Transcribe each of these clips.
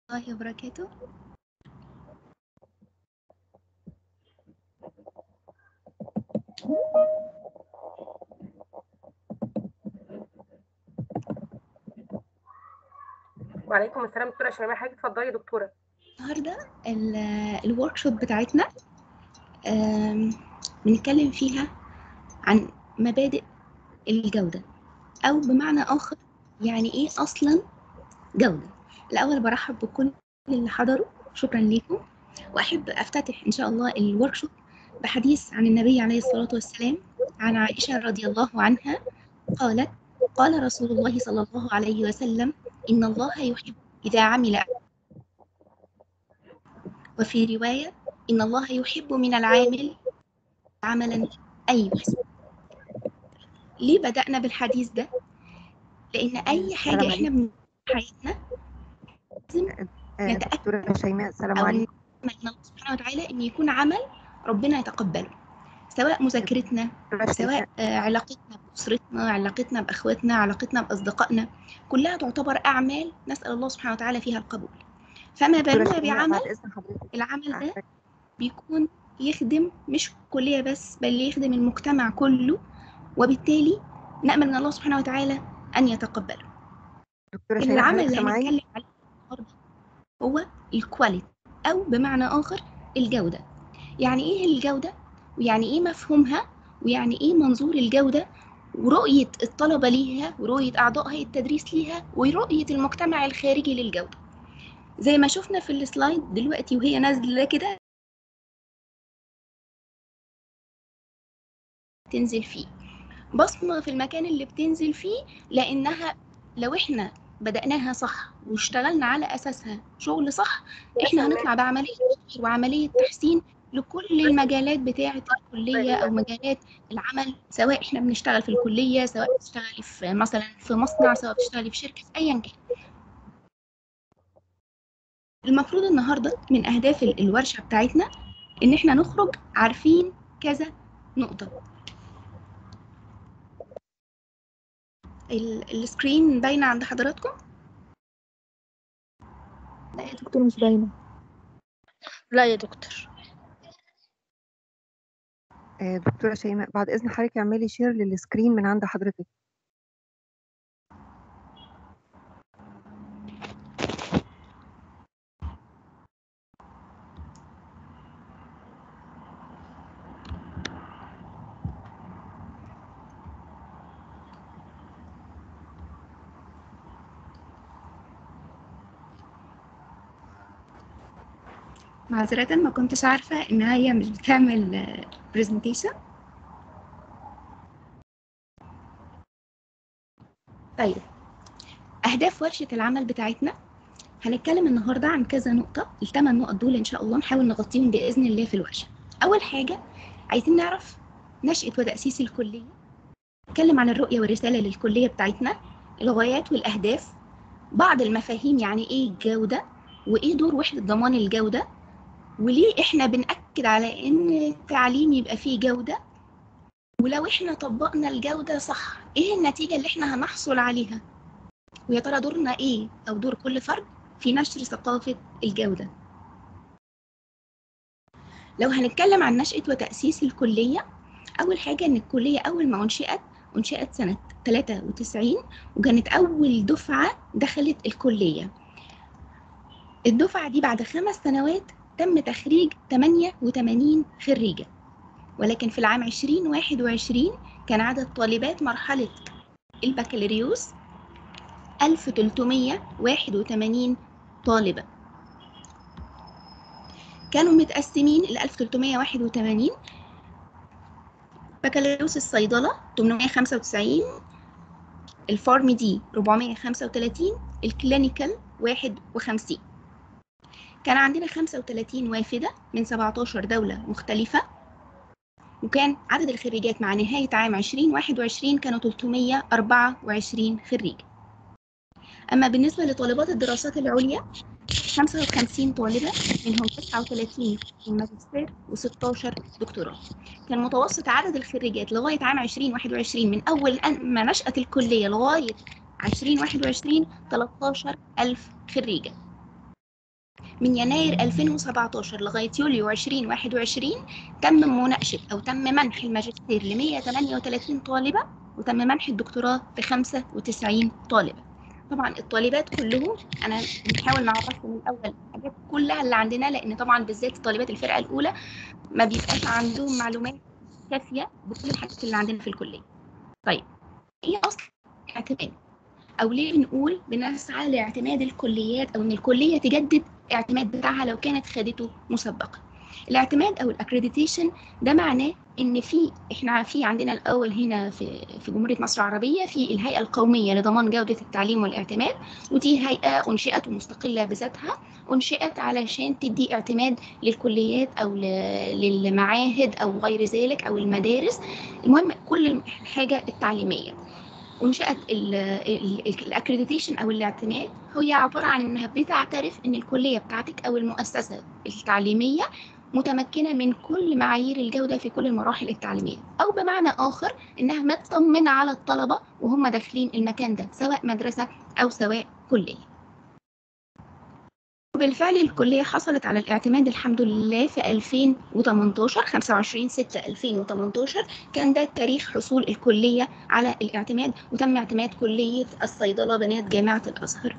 الله وبركاته وعليكم السلام دكتورة شيماء حضرتك اتفضلي يا دكتورة النهارده الورك شوب بتاعتنا آم، بنتكلم فيها عن مبادئ الجودة أو بمعنى آخر يعني إيه أصلا جودة الأول برحب بكل اللي حضروا شكرا لكم وأحب أفتتح إن شاء الله الورك شوب بحديث عن النبي عليه الصلاة والسلام عن عائشة رضي الله عنها قالت قال رسول الله صلى الله عليه وسلم إن الله يحب إذا عمل وفي رواية إن الله يحب من العامل عملا أن يحسن ليه بدأنا بالحديث ده؟ لأن أي حاجة السلام إحنا بنعملها في حياتنا لازم آه، نتأكد دكتورة شيماء السلام أو عليكم نعمل من الله سبحانه وتعالى إن يكون عمل ربنا يتقبله سواء مذاكرتنا دكتورة سواء شيماء آه، علاقتنا بأسرتنا علاقتنا بأخواتنا علاقتنا بأصدقائنا كلها تعتبر أعمال نسأل الله سبحانه وتعالى فيها القبول فما دكتورة بالنا شيماء بعمل بعد إذن حضرتك العمل ده أحتاج- بيكون يخدم مش الكلية بس بل يخدم المجتمع كله وبالتالي نأمل من الله سبحانه وتعالى أن يتقبله دكتورة شيماء العمل حضرتك اللي سامعاني هنتكلم عليه النهارده هو الكواليتي أو بمعنى آخر الجودة يعني إيه الجودة ويعني إيه مفهومها ويعني إيه منظور الجودة ورؤية الطلبة ليها ورؤية أعضاء هيئة التدريس ليها ورؤية المجتمع الخارجي للجودة زي ما شفنا في السلايد دلوقتي وهي نازلة كده تنزل فيه بصمة في المكان اللي بتنزل فيه لأنها لو إحنا بدأناها صح واشتغلنا على أساسها شغل صح إحنا هنطلع بعملية تطوير وعملية تحسين لكل المجالات بتاعة الكلية أو مجالات العمل سواء إحنا بنشتغل في الكلية سواء بتشتغلي في مثلا في مصنع سواء بتشتغلي في شركة أيا كان المفروض النهاردة من أهداف ال- الورشة بتاعتنا إن إحنا نخرج عارفين كذا نقطة ال- السكرين باينة عند حضراتكم؟ لا يا دكتور مش باينة لا يا دكتور آه، دكتورة شيماء بعد إذن حضرتك اعملي شير للسكرين من عند حضرتك معذرة ما كنتش عارفة إن هي مش بتعمل برزنتيشن طيب أهداف ورشة العمل بتاعتنا هنتكلم النهاردة عن كذا نقطة الثمان نقط دول إن شاء الله نحاول نغطيهم بإذن الله في الورشة أول حاجة عايزين نعرف نشأة وتأسيس الكلية نتكلم عن الرؤية والرسالة للكلية بتاعتنا الغايات والأهداف بعض المفاهيم يعني إيه الجودة وإيه دور وحدة ضمان الجودة وليه إحنا بنأكد على إن التعليم يبقى فيه جودة ولو إحنا طبقنا الجودة صح إيه النتيجة اللي إحنا هنحصل عليها ويا ترى دورنا إيه أو دور كل فرد في نشر ثقافة الجودة لو هنتكلم عن نشأة وتأسيس الكلية أول حاجة إن الكلية أول ما أنشئت أنشئت سنة 93 وكانت أول دفعة دخلت الكلية الدفعة دي بعد خمس سنوات تم تخريج 88 خريجة ولكن في العام 2021 كان عدد طالبات مرحلة البكالوريوس 1381 طالبة كانوا متقسمين ال 1381 بكالوريوس الصيدلة 895 الفارم دي 435 الكلينيكال 51 كان عندنا 35 وافدة من 17 دولة مختلفة وكان عدد الخريجات مع نهاية عام 2021 كانوا 324 خريج أما بالنسبة لطالبات الدراسات العليا 55 طالبة منهم 39 في الماجستير و16 دكتوراه كان متوسط عدد الخريجات لغاية عام 2021 من أول أن- ما نشأت الكلية لغاية 2021 13 ألف خريجة من يناير 2017 لغاية يوليو 2021 تم مناقشة أو تم منح الماجستير ل 138 طالبة وتم منح الدكتوراه ب 95 طالبة طبعا الطالبات كلهم انا بنحاول نعرفهم من الاول الحاجات كلها اللي عندنا لان طبعا بالذات طالبات الفرقه الاولى ما بيبقاش عندهم معلومات كافيه بكل الحاجات اللي عندنا في الكليه طيب ايه اصلا اعتماد او ليه بنقول بنسعى لاعتماد الكليات او ان الكليه تجدد الاعتماد بتاعها لو كانت خدته مسبقا الاعتماد او الاكريديتيشن ده معناه ان في احنا في عندنا الاول هنا في في جمهوريه مصر العربيه في الهيئه القوميه لضمان جوده التعليم والاعتماد ودي هيئه انشئت ومستقله بذاتها انشئت علشان تدي اعتماد للكليات او ل- للمعاهد او غير ذلك او المدارس المهم كل الحاجه التعليميه انشئت الاكريديتيشن او الاعتماد هي عباره عن انها بتعترف ان الكليه بتاعتك او المؤسسه التعليميه متمكنه من كل معايير الجوده في كل المراحل التعليميه او بمعنى اخر انها مطمنه على الطلبه وهم داخلين المكان ده سواء مدرسه او سواء كليه وبالفعل الكلية حصلت على الاعتماد الحمد لله في 2018 25 6 2018 كان ده تاريخ حصول الكلية على الاعتماد وتم اعتماد كلية الصيدلة بنات جامعة الأزهر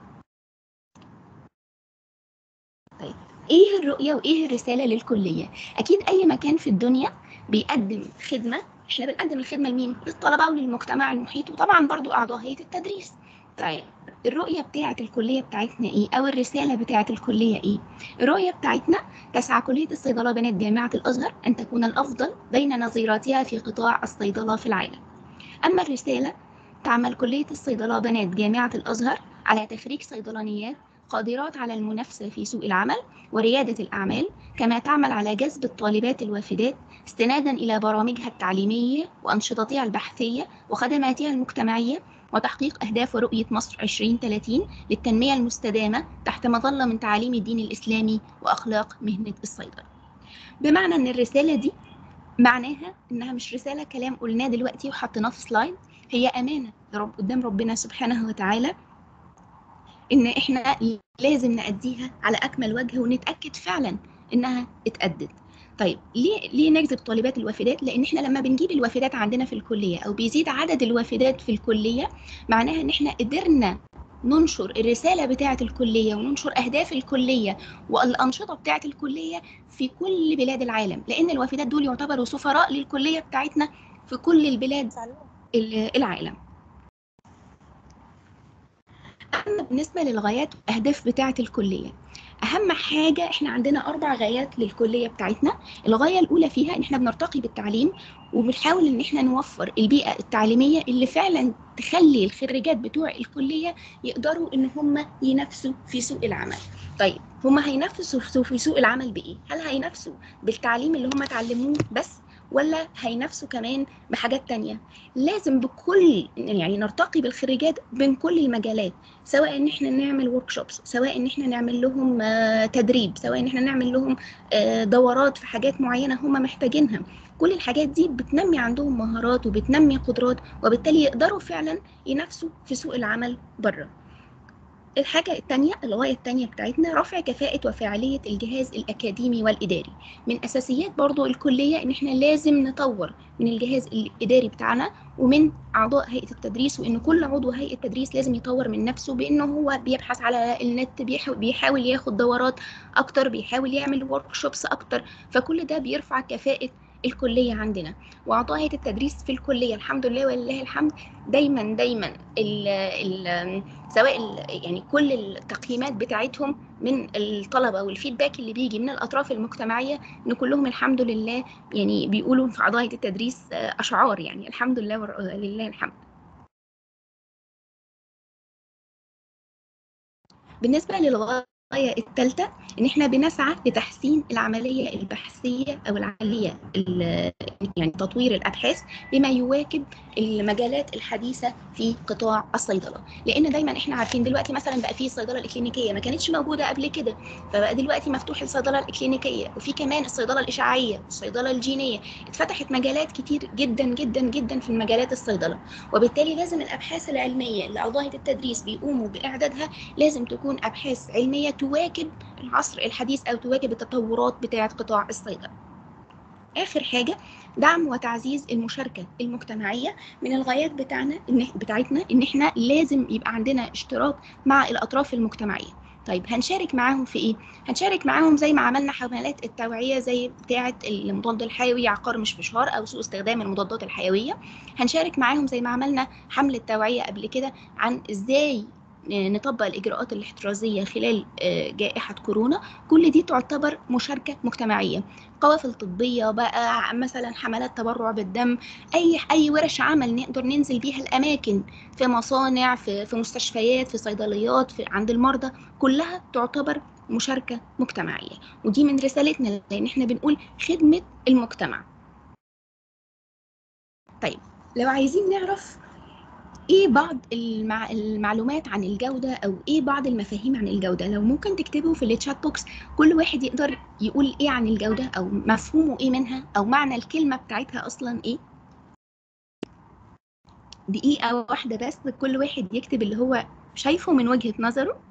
طيب ايه الرؤية وايه الرسالة للكلية اكيد اي مكان في الدنيا بيقدم خدمة احنا بنقدم الخدمة لمين للطلبة وللمجتمع المحيط وطبعا برضو اعضاء هيئة التدريس طيب الرؤية بتاعة الكلية بتاعتنا ايه او الرسالة بتاعة الكلية ايه الرؤية بتاعتنا تسعى كلية الصيدلة بنات جامعة الازهر ان تكون الافضل بين نظيراتها في قطاع الصيدلة في العالم اما الرسالة تعمل كلية الصيدلة بنات جامعة الازهر على تخريج صيدلانيات قادرات على المنافسة في سوق العمل وريادة الأعمال كما تعمل على جذب الطالبات الوافدات استنادا إلى برامجها التعليمية وأنشطتها البحثية وخدماتها المجتمعية وتحقيق أهداف ورؤية مصر 2030 للتنمية المستدامة تحت مظلة من تعاليم الدين الإسلامي وأخلاق مهنة الصيدلة بمعنى أن الرسالة دي معناها إنها مش رسالة كلام قلناه دلوقتي وحطيناه في سلايد هي أمانة رب قدام ربنا سبحانه وتعالى ان احنا لازم نأديها على اكمل وجه ونتاكد فعلا انها اتأدت طيب ليه ليه نجذب طالبات الوافدات لان احنا لما بنجيب الوافدات عندنا في الكليه او بيزيد عدد الوافدات في الكليه معناها ان احنا قدرنا ننشر الرساله بتاعه الكليه وننشر اهداف الكليه والانشطه بتاعه الكليه في كل بلاد العالم لان الوافدات دول يعتبروا سفراء للكليه بتاعتنا في كل البلاد العالم أما بالنسبة للغايات والأهداف بتاعة الكلية أهم حاجة إحنا عندنا أربع غايات للكلية بتاعتنا الغاية الأولى فيها إن إحنا بنرتقي بالتعليم وبنحاول إن إحنا نوفر البيئة التعليمية اللي فعلا تخلي الخريجات بتوع الكلية يقدروا إن هم ينافسوا في سوق العمل طيب هم هينافسوا في سوق العمل بإيه؟ هل هينافسوا بالتعليم اللي هم اتعلموه بس ولا هينافسوا كمان بحاجات تانية لازم بكل يعني نرتقي بالخريجات بين كل المجالات سواء ان احنا نعمل ورك شوبس سواء ان احنا نعمل لهم تدريب سواء ان احنا نعمل لهم دورات في حاجات معينة هم محتاجينها كل الحاجات دي بتنمي عندهم مهارات وبتنمي قدرات وبالتالي يقدروا فعلا ينافسوا في سوق العمل بره الحاجة التانية الغاية التانية بتاعتنا رفع كفاءة وفاعلية الجهاز الأكاديمي والإداري من أساسيات برضو الكلية إن إحنا لازم نطور من الجهاز الإداري بتاعنا ومن أعضاء هيئة التدريس وإن كل عضو هيئة التدريس لازم يطور من نفسه بإنه هو بيبحث على النت بيحاول ياخد دورات أكتر بيحاول يعمل ورك شوبس أكتر فكل ده بيرفع كفاءة الكلية عندنا وأعضاء هيئة التدريس في الكلية الحمد لله ولله الحمد دايما دايما ال ال سواء ال يعني كل التقييمات بتاعتهم من الطلبة والفيدباك اللي بيجي من الأطراف المجتمعية إن كلهم الحمد لله يعني بيقولوا في أعضاء هيئة التدريس أشعار يعني الحمد لله ولله الحمد بالنسبة للغاية الغاية الثالثة إن إحنا بنسعى لتحسين العملية البحثية أو العملية يعني تطوير الأبحاث بما يواكب المجالات الحديثة في قطاع الصيدلة لأن دايما إحنا عارفين دلوقتي مثلا بقى في الصيدلة الإكلينيكية ما كانتش موجودة قبل كده فبقى دلوقتي مفتوح الصيدلة الإكلينيكية وفي كمان الصيدلة الإشعاعية والصيدلة الجينية اتفتحت مجالات كتير جدا جدا جدا في المجالات الصيدلة وبالتالي لازم الأبحاث العلمية اللي أعضاء التدريس بيقوموا بإعدادها لازم تكون أبحاث علمية تواكب العصر الحديث او تواكب التطورات بتاعه قطاع الصيدله اخر حاجه دعم وتعزيز المشاركه المجتمعيه من الغايات بتاعنا إن بتاعتنا ان احنا لازم يبقى عندنا اشتراك مع الاطراف المجتمعيه طيب هنشارك معاهم في ايه هنشارك معاهم زي ما عملنا حملات التوعيه زي بتاعه المضاد الحيوي عقار مش فشار او سوء استخدام المضادات الحيويه هنشارك معاهم زي ما عملنا حمله توعيه قبل كده عن ازاي نطبق الاجراءات الاحترازيه خلال جائحه كورونا كل دي تعتبر مشاركه مجتمعيه قوافل طبيه بقى مثلا حملات تبرع بالدم اي اي ورش عمل نقدر ننزل بيها الاماكن في مصانع في, في مستشفيات في صيدليات في عند المرضى كلها تعتبر مشاركه مجتمعيه ودي من رسالتنا لان احنا بنقول خدمه المجتمع طيب لو عايزين نعرف ايه بعض المع... المعلومات عن الجودة او ايه بعض المفاهيم عن الجودة لو ممكن تكتبوا في التشات بوكس كل واحد يقدر يقول ايه عن الجودة او مفهومه ايه منها او معنى الكلمة بتاعتها اصلا ايه دقيقة واحدة بس كل واحد يكتب اللي هو شايفه من وجهة نظره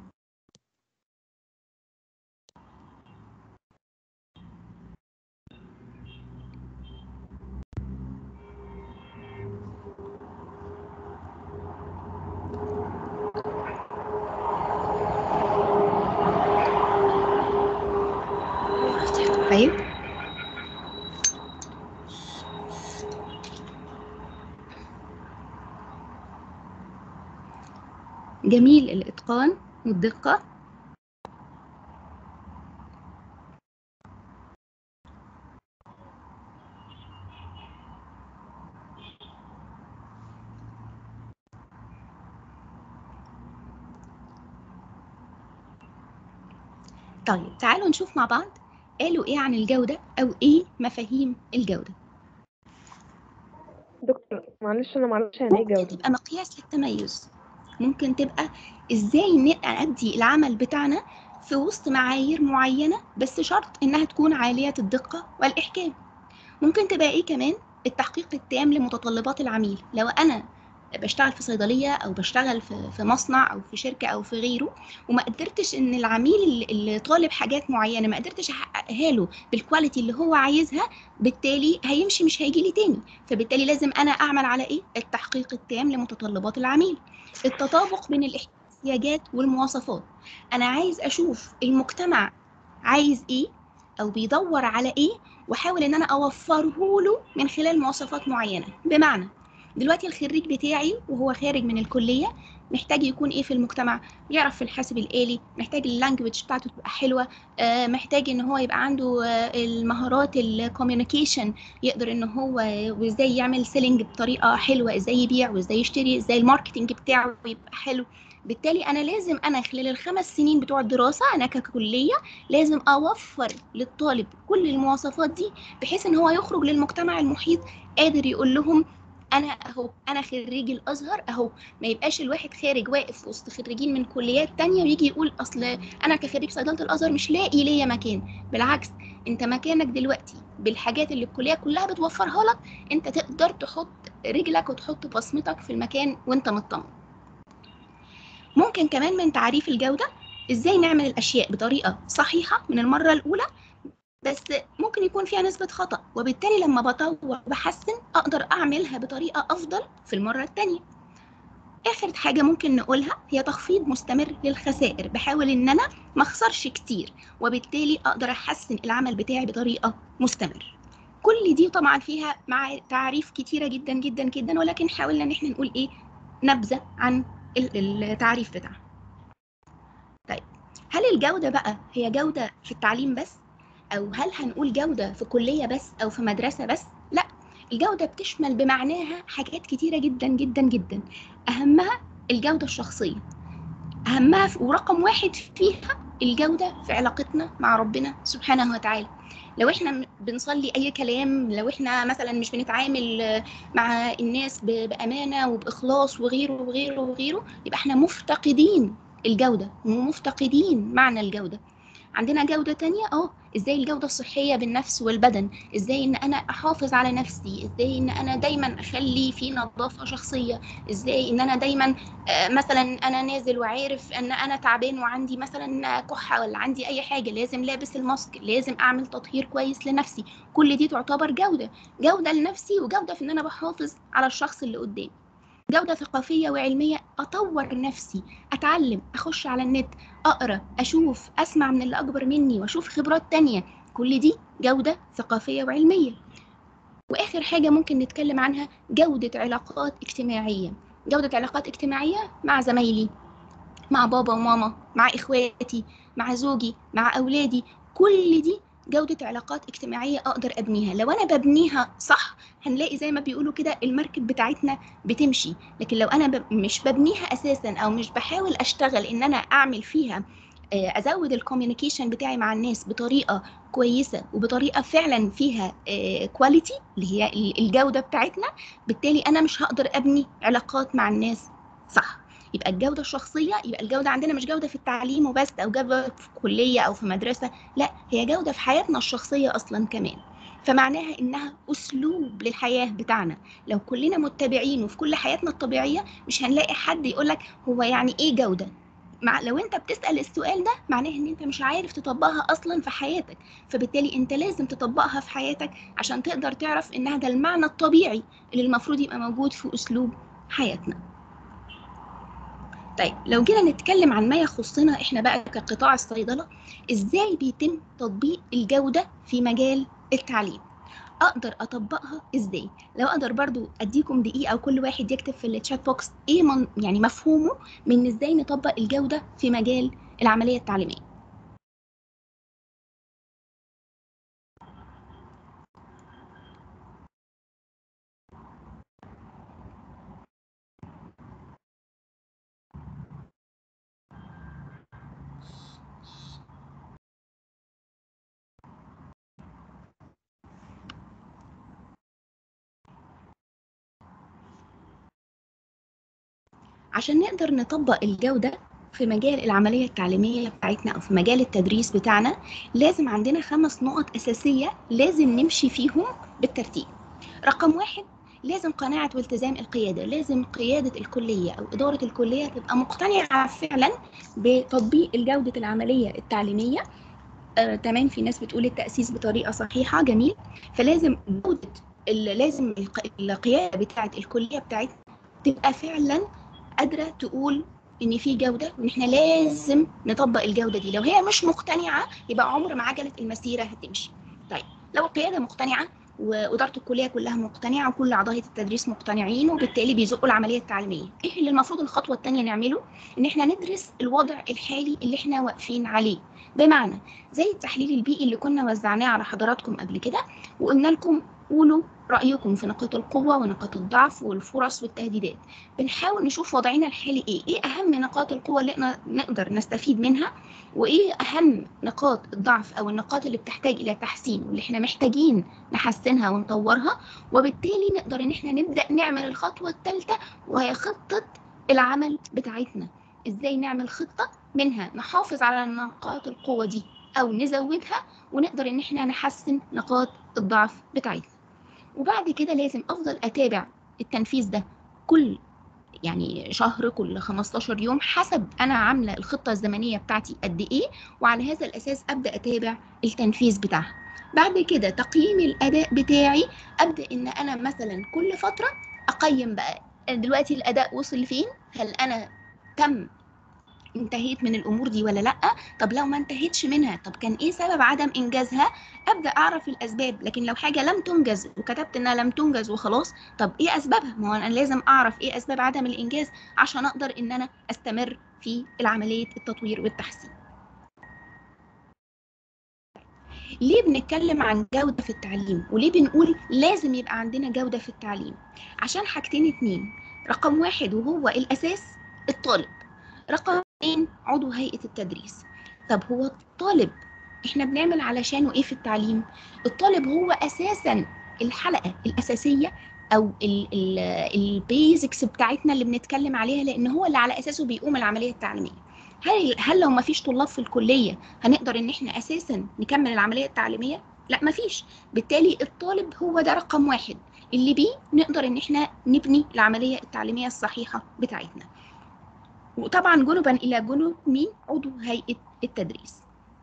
طيب جميل الإتقان والدقة طيب تعالوا نشوف مع بعض قالوا ايه عن الجودة او ايه مفاهيم الجودة دكتور معلش انا معرفش يعني ايه ممكن جودة تبقى مقياس للتميز ممكن تبقى ازاي نأدي العمل بتاعنا في وسط معايير معينة بس شرط انها تكون عالية الدقة والإحكام ممكن تبقى ايه كمان التحقيق التام لمتطلبات العميل لو انا بشتغل في صيدليه او بشتغل في في مصنع او في شركه او في غيره وما قدرتش ان العميل اللي- اللي طالب حاجات معينه ما قدرتش احققها له بالكواليتي اللي هو عايزها بالتالي هيمشي مش هيجي لي تاني فبالتالي لازم انا اعمل على ايه التحقيق التام لمتطلبات العميل التطابق بين الاحتياجات والمواصفات انا عايز اشوف المجتمع عايز ايه او بيدور على ايه واحاول ان انا اوفره له من خلال مواصفات معينه بمعنى دلوقتي الخريج بتاعي وهو خارج من الكليه محتاج يكون ايه في المجتمع بيعرف في الحاسب الآلي محتاج اللانجوج بتاعته تبقى حلوة آه، محتاج ان هو يبقى عنده آه، المهارات الكوميونيكيشن يقدر ان هو وازاي يعمل سيلينج بطريقة حلوة ازاي يبيع وازاي يشتري ازاي الماركتينج بتاعه يبقى حلو بالتالي انا لازم انا خلال الخمس سنين بتوع الدراسة انا ككلية لازم اوفر للطالب كل المواصفات دي بحيث ان هو يخرج للمجتمع المحيط قادر يقول لهم انا اهو انا خريج الازهر اهو ما يبقاش الواحد خارج واقف وسط خريجين من كليات تانية ويجي يقول اصل انا كخريج صيدله الازهر مش لاقي ليا مكان بالعكس انت مكانك دلوقتي بالحاجات اللي الكليه كلها بتوفرها لك انت تقدر تحط رجلك وتحط بصمتك في المكان وانت مطمن ممكن كمان من تعريف الجوده ازاي نعمل الاشياء بطريقه صحيحه من المره الاولى بس ممكن يكون فيها نسبة خطأ وبالتالي لما بطور وبحسن أقدر أعملها بطريقة أفضل في المرة التانية آخر حاجة ممكن نقولها هي تخفيض مستمر للخسائر بحاول إن أنا ما أخسرش كتير وبالتالي أقدر أحسن العمل بتاعي بطريقة مستمر كل دي طبعا فيها مع تعريف كتيرة جدا جدا جدا ولكن حاولنا إن احنا نقول إيه نبذة عن ال- التعريف بتاعها طيب هل الجودة بقى هي جودة في التعليم بس او هل هنقول جوده في كليه بس او في مدرسه بس لا الجوده بتشمل بمعناها حاجات كتيره جدا جدا جدا اهمها الجوده الشخصيه اهمها في- ورقم واحد فيها الجوده في علاقتنا مع ربنا سبحانه وتعالى لو احنا م- بنصلي اي كلام لو احنا مثلا مش بنتعامل آه، مع الناس ب- بامانه وباخلاص وغيره وغيره وغيره يبقى احنا مفتقدين الجوده ومفتقدين معنى الجوده عندنا جودة تانية اه ازاي الجودة الصحية بالنفس والبدن ازاي ان انا احافظ على نفسي ازاي ان انا دايما اخلي في نظافة شخصية ازاي ان انا دايما آه، مثلا انا نازل وعارف ان انا تعبان وعندي مثلا كحة ولا عندي اي حاجة لازم لابس الماسك لازم اعمل تطهير كويس لنفسي كل دي تعتبر جودة جودة لنفسي وجودة في ان انا بحافظ على الشخص اللي قدامي جودة ثقافية وعلمية أطور نفسي أتعلم أخش على النت أقرأ أشوف أسمع من اللي أكبر مني وأشوف خبرات تانية كل دي جودة ثقافية وعلمية وآخر حاجة ممكن نتكلم عنها جودة علاقات اجتماعية جودة علاقات اجتماعية مع زمايلي مع بابا وماما مع إخواتي مع زوجي مع أولادي كل دي جودة علاقات اجتماعية أقدر أبنيها لو أنا ببنيها صح هنلاقي زي ما بيقولوا كده المركب بتاعتنا بتمشي لكن لو أنا ب... مش ببنيها أساسا أو مش بحاول أشتغل إن أنا أعمل فيها آه، أزود الكوميونيكيشن بتاعي مع الناس بطريقة كويسة وبطريقة فعلا فيها كواليتي اللي هي ال- الجودة بتاعتنا بالتالي أنا مش هقدر أبني علاقات مع الناس صح يبقى الجودة الشخصية يبقى الجودة عندنا مش جودة في التعليم وبس أو جودة في كلية أو في مدرسة لا هي جودة في حياتنا الشخصية أصلا كمان فمعناها إنها أسلوب للحياة بتاعنا لو كلنا متبعينه في كل حياتنا الطبيعية مش هنلاقي حد يقولك هو يعني إيه جودة مع لو انت بتسأل السؤال ده معناه ان انت مش عارف تطبقها اصلا في حياتك فبالتالي انت لازم تطبقها في حياتك عشان تقدر تعرف انها ده المعنى الطبيعي اللي المفروض يبقى موجود في اسلوب حياتنا طيب لو جينا نتكلم عن ما يخصنا احنا بقى كقطاع الصيدلة ازاي بيتم تطبيق الجودة في مجال التعليم اقدر اطبقها ازاي لو اقدر برضو اديكم دقيقه او كل واحد يكتب في الشات بوكس ايه من يعني مفهومه من ازاي نطبق الجوده في مجال العمليه التعليميه عشان نقدر نطبق الجودة في مجال العملية التعليمية بتاعتنا أو في مجال التدريس بتاعنا لازم عندنا خمس نقط أساسية لازم نمشي فيهم بالترتيب رقم واحد لازم قناعة والتزام القيادة لازم قيادة الكلية أو إدارة الكلية تبقى مقتنعة فعلا بتطبيق الجودة العملية التعليمية آه، تمام في ناس بتقول التأسيس بطريقة صحيحة جميل فلازم جودة ال- لازم الق- القيادة بتاعة الكلية بتاعتنا تبقى فعلا قادرة تقول إن في جودة وإن إحنا لازم نطبق الجودة دي لو هي مش مقتنعة يبقى عمر ما عجلة المسيرة هتمشي طيب لو القيادة مقتنعة وإدارة الكلية كلها مقتنعة وكل أعضاء هيئة التدريس مقتنعين وبالتالي بيزقوا العملية التعليمية إيه اللي المفروض الخطوة التانية نعمله إن إحنا ندرس الوضع الحالي اللي إحنا واقفين عليه بمعنى زي التحليل البيئي اللي كنا وزعناه على حضراتكم قبل كده وقلنا لكم قولوا رأيكم في نقاط القوة ونقاط الضعف والفرص والتهديدات بنحاول نشوف وضعنا الحالي ايه ايه اهم نقاط القوة اللي احنا نقدر نستفيد منها وايه اهم نقاط الضعف او النقاط اللي بتحتاج الى تحسين واللي احنا محتاجين نحسنها ونطورها وبالتالي نقدر ان احنا نبدأ نعمل الخطوة الثالثة وهي خطة العمل بتاعتنا ازاي نعمل خطة منها نحافظ على نقاط القوة دي او نزودها ونقدر ان احنا نحسن نقاط الضعف بتاعتنا وبعد كده لازم افضل اتابع التنفيذ ده كل يعني شهر كل 15 يوم حسب انا عامله الخطه الزمنيه بتاعتي قد ايه وعلى هذا الاساس ابدا اتابع التنفيذ بتاعها بعد كده تقييم الاداء بتاعي ابدا ان انا مثلا كل فتره اقيم بقى دلوقتي الاداء وصل لفين هل انا تم انتهيت من الامور دي ولا لا طب لو ما انتهيتش منها طب كان ايه سبب عدم انجازها ابدا اعرف الاسباب لكن لو حاجه لم تنجز وكتبت انها لم تنجز وخلاص طب ايه اسبابها ما هو انا لازم اعرف ايه اسباب عدم الانجاز عشان اقدر ان انا استمر في عمليه التطوير والتحسين ليه بنتكلم عن جودة في التعليم وليه بنقول لازم يبقى عندنا جودة في التعليم عشان حاجتين اتنين رقم واحد وهو الأساس الطالب رقم اتنين عضو هيئة التدريس طب هو الطالب احنا بنعمل علشانه ايه في التعليم الطالب هو اساسا الحلقة الاساسية او البيزكس بتاعتنا اللي بنتكلم عليها لان هو اللي على اساسه بيقوم العملية التعليمية هل هل لو ما فيش طلاب في الكليه هنقدر ان احنا اساسا نكمل العمليه التعليميه لا ما فيش بالتالي الطالب هو ده رقم واحد اللي بيه نقدر ان احنا نبني العمليه التعليميه الصحيحه بتاعتنا وطبعا جنبا الى جنب مين عضو هيئه التدريس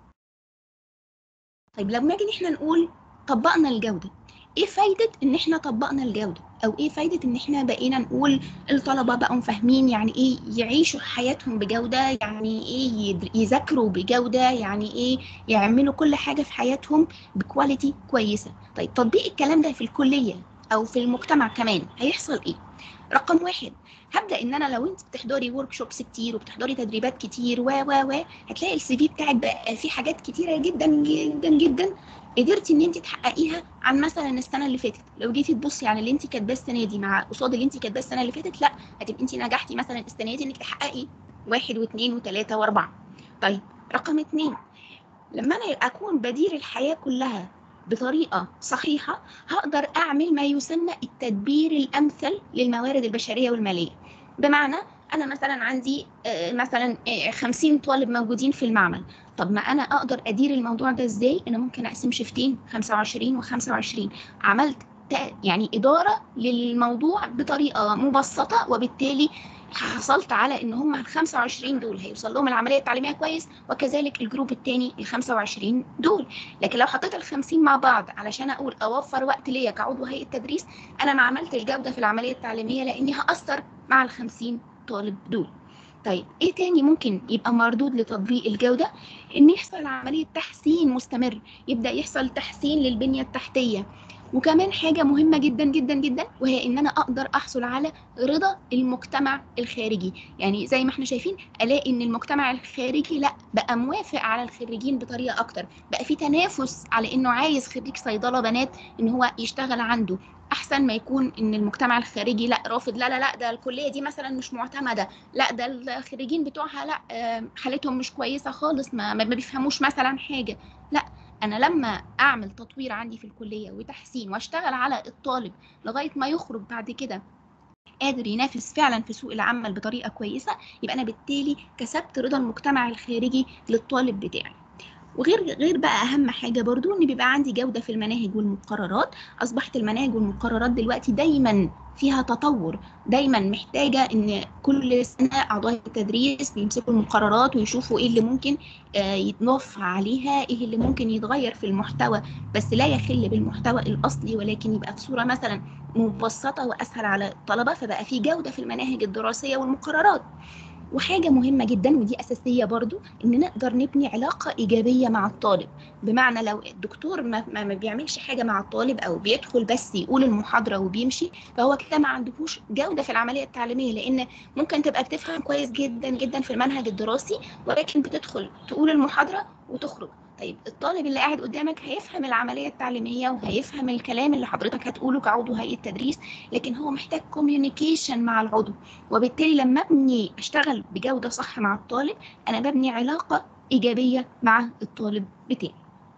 طيب لما نيجي احنا نقول طبقنا الجوده ايه فايده ان احنا طبقنا الجوده او ايه فايده ان احنا بقينا نقول الطلبه بقوا فاهمين يعني ايه يعيشوا حياتهم بجوده يعني ايه يدر- يذاكروا بجوده يعني ايه يعملوا كل حاجه في حياتهم بكواليتي كويسه طيب تطبيق الكلام ده في الكليه او في المجتمع كمان هيحصل ايه رقم واحد هبدا ان انا لو انت بتحضري ورك شوبس كتير وبتحضري تدريبات كتير و و و هتلاقي السي في بتاعك بقى فيه حاجات كتيره جدا جدا جدا قدرتي ان انت تحققيها عن مثلا السنه اللي فاتت لو جيتي تبصي على اللي انت كاتباه السنه دي مع قصاد اللي انت كاتباه السنه اللي فاتت لا هتبقي انت نجحتي مثلا السنه دي انك تحققي واحد واثنين وثلاثه واربعه طيب رقم اثنين لما انا اكون بدير الحياه كلها بطريقه صحيحه هقدر اعمل ما يسمى التدبير الامثل للموارد البشريه والماليه بمعنى انا مثلا عندي آه، مثلا آه، 50 طالب موجودين في المعمل طب ما انا اقدر ادير الموضوع ده ازاي انا ممكن اقسم شيفتين 25 و25 عملت تا- يعني اداره للموضوع بطريقه مبسطه وبالتالي حصلت على ان هم ال 25 دول هيوصل لهم العمليه التعليميه كويس وكذلك الجروب الثاني ال 25 دول لكن لو حطيت ال 50 مع بعض علشان اقول اوفر وقت ليا كعضو هيئه تدريس انا ما عملتش جوده في العمليه التعليميه لاني هاثر مع ال 50 طالب دول طيب ايه تاني ممكن يبقى مردود لتطبيق الجوده ان يحصل عمليه تحسين مستمر يبدا يحصل تحسين للبنيه التحتيه وكمان حاجة مهمة جدا جدا جدا وهي إن أنا أقدر أحصل على رضا المجتمع الخارجي يعني زي ما احنا شايفين ألاقي إن المجتمع الخارجي لا بقى موافق على الخريجين بطريقة أكتر بقى في تنافس على إنه عايز خريج صيدلة بنات إن هو يشتغل عنده احسن ما يكون ان المجتمع الخارجي لا رافض لا لا لا ده الكليه دي مثلا مش معتمده لا ده الخريجين بتوعها لا آه، حالتهم مش كويسه خالص ما ما بيفهموش مثلا حاجه لا انا لما اعمل تطوير عندي في الكليه وتحسين واشتغل على الطالب لغايه ما يخرج بعد كده قادر ينافس فعلا في سوق العمل بطريقه كويسه يبقى انا بالتالي كسبت رضا المجتمع الخارجي للطالب بتاعي وغير غير بقى اهم حاجه برضو ان بيبقى عندي جوده في المناهج والمقررات اصبحت المناهج والمقررات دلوقتي دايما فيها تطور دايما محتاجه ان كل سنه اعضاء التدريس بيمسكوا المقررات ويشوفوا ايه اللي ممكن آه، يتضاف عليها ايه اللي ممكن يتغير في المحتوى بس لا يخل بالمحتوى الاصلي ولكن يبقى في صوره مثلا مبسطه واسهل على الطلبه فبقى في جوده في المناهج الدراسيه والمقررات وحاجة مهمة جدا ودي أساسية برضو إن نقدر نبني علاقة إيجابية مع الطالب بمعنى لو الدكتور ما, ما ما بيعملش حاجة مع الطالب أو بيدخل بس يقول المحاضرة وبيمشي فهو كده ما عندهوش جودة في العملية التعليمية لأن ممكن تبقى بتفهم كويس جدا جدا في المنهج الدراسي ولكن بتدخل تقول المحاضرة وتخرج طيب الطالب اللي قاعد قدامك هيفهم العملية التعليمية وهيفهم الكلام اللي حضرتك هتقوله كعضو هيئة تدريس لكن هو محتاج كوميونيكيشن مع العضو وبالتالي لما ابني اشتغل بجوده صح مع الطالب انا ببني علاقه ايجابيه مع الطالب بتاعي